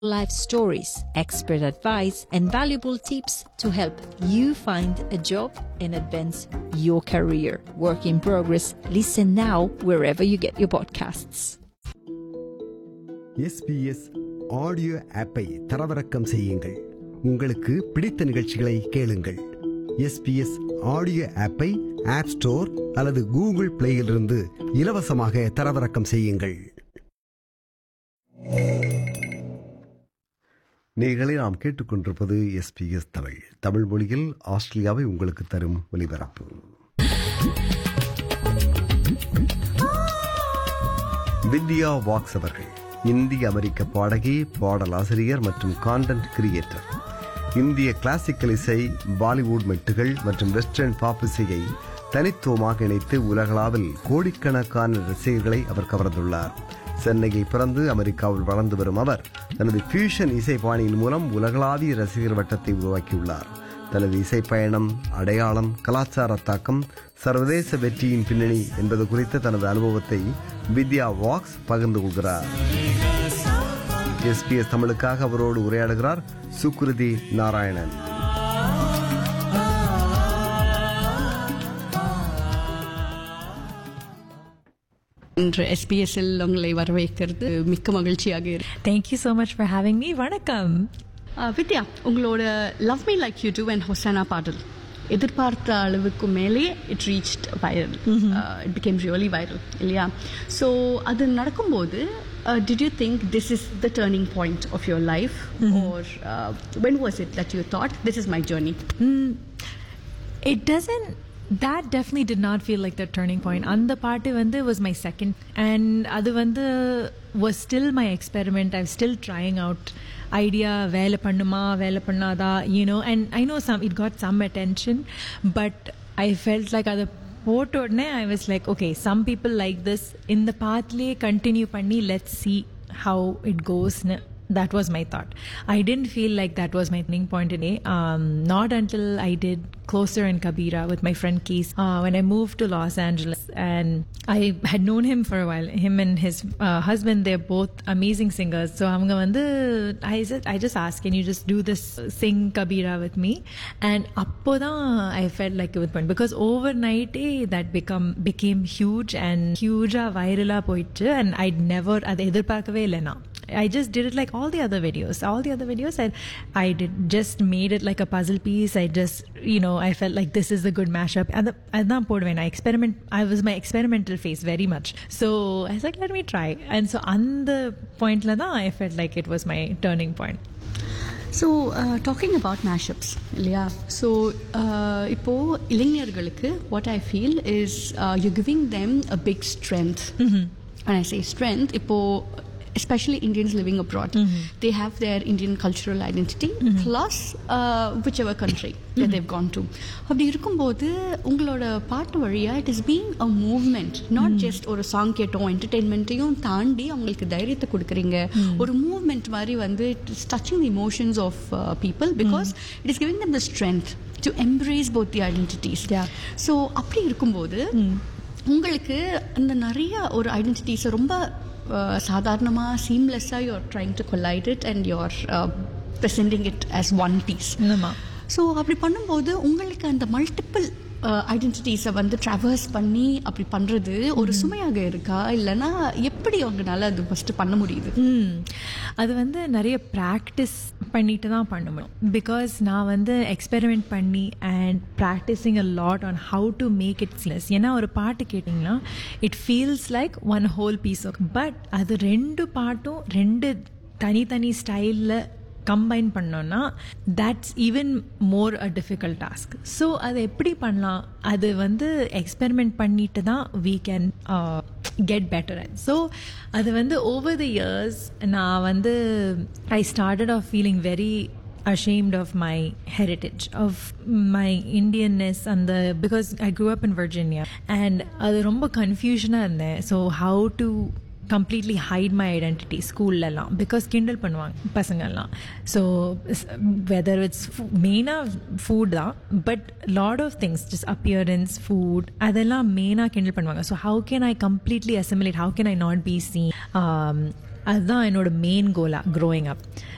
life stories, expert advice, and valuable tips to help you find a job and advance your career. Work in progress. Listen now wherever you get your podcasts. SBS audio ஆப்பை தரவிறக்கம் செய்யுங்கள் உங்களுக்கு பிடித்த நிகழ்ச்சிகளை கேளுங்கள் SBS audio ஆப்பை app store அல்லது Google பிளேயிலிருந்து இலவசமாக தரவிறக்கம் செய்யுங்கள் நீங்களே நாம் கேட்டுக்கொண்டிருப்பது எஸ்பிஎஸ் தமிழ் தமிழ் மொழியில் ஆஸ்திரேலியாவை உங்களுக்கு தரும் ஒலிபரப்பு வித்யா வாக்ஸ் அவர்கள் இந்திய அமெரிக்க பாடகி பாடலாசிரியர் மற்றும் கான்டென்ட் கிரியேட்டர் இந்திய கிளாசிக்கல் இசை பாலிவுட் மெட்டுகள் மற்றும் வெஸ்டர்ன் பாப் இசையை தனித்துவமாக இணைத்து உலகளாவில் கோடிக்கணக்கான ரசிகர்களை அவர் கவர்ந்துள்ளார் சென்னையில் பிறந்து அமெரிக்காவில் வளர்ந்து வரும் அவர் தனது ஃபியூஷன் இசை பாணியின் மூலம் உலகளாவிய ரசிகர் வட்டத்தை உருவாக்கியுள்ளார் தனது இசை பயணம் அடையாளம் கலாச்சார தாக்கம் சர்வதேச வெற்றியின் பின்னணி என்பது குறித்த தனது அனுபவத்தை வித்யா வாக்ஸ் பகிர்ந்து கொள்கிறார் எஸ்பிஎஸ் தமிழுக்காக அவரோடு உரையாடுகிறார் சுக்ருதி நாராயணன் இன்று எஸ்பிஎஸ்எல் உங்களை வரவேற்கிறது மிக்க மகிழ்ச்சியாக இருக்கு Thank you so much for having me. Vanakkam. Ah, Vidya உங்களோட love me like you too and Hosanna பாடல் எதிர்பார்த்த அளவுக்கு மேலே it reached viral it became really viral இல்லையா ஸோ அது நடக்கும்போது did you think this is the turning point of your life or when was it that you thought this is my journey It doesn't. That definitely did not feel like the turning point. அந்த பாட்டு வந்து was my second and அது வந்து was still my experiment. I'm still trying out idea வேலை பண்ணுமா வேலை பண்ணாதா you know and I know some it got some attention but I felt like அதை போட்ட உடனே I was like okay some people like this இந்த பாத்துலயே continue பண்ணி let's see how it goes that was my thought. I didn't feel like that was my turning point in A. Um, not until I did Closer and Kabira with my friend Keith uh, when I moved to Los Angeles. And I had known him for a while. Him and his uh, husband, they're both amazing singers. So I'm going I said, I just asked, can you just do this, sing Kabira with me? And appoda I felt like it was point because overnight eh, that become became huge and huge viral போயிடுச்சு and I'd never அதை எதிர்பார்க்கவே இல்லைனா I just did it like all the other videos. All the other videos, I, I did just made it like a puzzle piece. I just, you know, I felt like this is a good mashup. And the, அதான் போடுவேன் I experiment. I was my experimental phase very much. So I was like, let me try. And so அந்த pointல தான் I felt like it was my turning point. So talking about mashups இல்லையா so இப்போது இளைஞர்களுக்கு what I feel is you giving them a big strength and I say strength இப்போது especially Indians living abroad. They have their Indian cultural identity plus uh, whichever country that they've gone to. அப்படி இருக்கும்போது உங்களோட பாட்டு வழியா it is being a movement not just ஒரு song கேட்டோம் என்டர்டெயின்மெண்ட்டையும் தாண்டி அவங்களுக்கு தைரியத்தை கொடுக்குறீங்க ஒரு மூவ்மெண்ட் மாதிரி வந்து it is touching the emotions of people because it is giving them the strength to embrace both the identities Yeah. So அப்படி இருக்கும்போது உங்களுக்கு அந்த நிறைய ஒரு ஐடென்டிட்டிஸை ரொம்ப சாதாரணமாக சீம்லெஸ்ஸாக you're trying to collide it and you're presenting it as one piece ஆமா. ஸோ அப்படி பண்ணும்போது உங்களுக்கு அந்த மல்டிபிள் ஐடென்டிட்டிஸை வந்து ட்ராவர்ஸ் பண்ணி அப்படி பண்ணுறது ஒரு சுமையாக இருக்கா இல்லைன்னா எப்படி அவங்களால அது ஃபஸ்ட்டு பண்ண முடியுது ம் அது வந்து நிறைய ப்ராக்டிஸ் பண்ணிட்டு தான் பண்ண முடியும் பிகாஸ் நான் வந்து எக்ஸ்பெரிமெண்ட் பண்ணி and practising a lot on how to make it seamless ஏன்னா ஒரு பாட்டு கேட்டிங்கன்னா it feels like one whole piece of but அது ரெண்டு பாட்டும் ரெண்டு தனித்தனி ஸ்டைலில் கம்பைன் பண்ணோன்னா that's even more a difficult task so அதை எப்படி பண்ணலாம் அது வந்து எக்ஸ்பெரிமெண்ட் பண்ணிட்டு தான் we can get better at so அது வந்து ஓவர் த இயர்ஸ் நான் வந்து I started off feeling very ashamed of my heritage of my indianness and the because i grew up in virginia and அது ரொம்ப கன்ஃபியூஷனாக இருந்தேன் so how to completely hide my identity ஸ்கூல்லலாம் because கிண்டல் பண்ணுவாங்க பசங்கள்லாம் ஸோ வெதர் இட்ஸ் மெயினாக food தான் but lot of things just appearance food அதெல்லாம் மெயினாக கிண்டல் பண்ணுவாங்க so how can I completely assimilate how can I not be seen அதுதான் என்னோட மெயின் கோலாக க்ரோயிங் அப்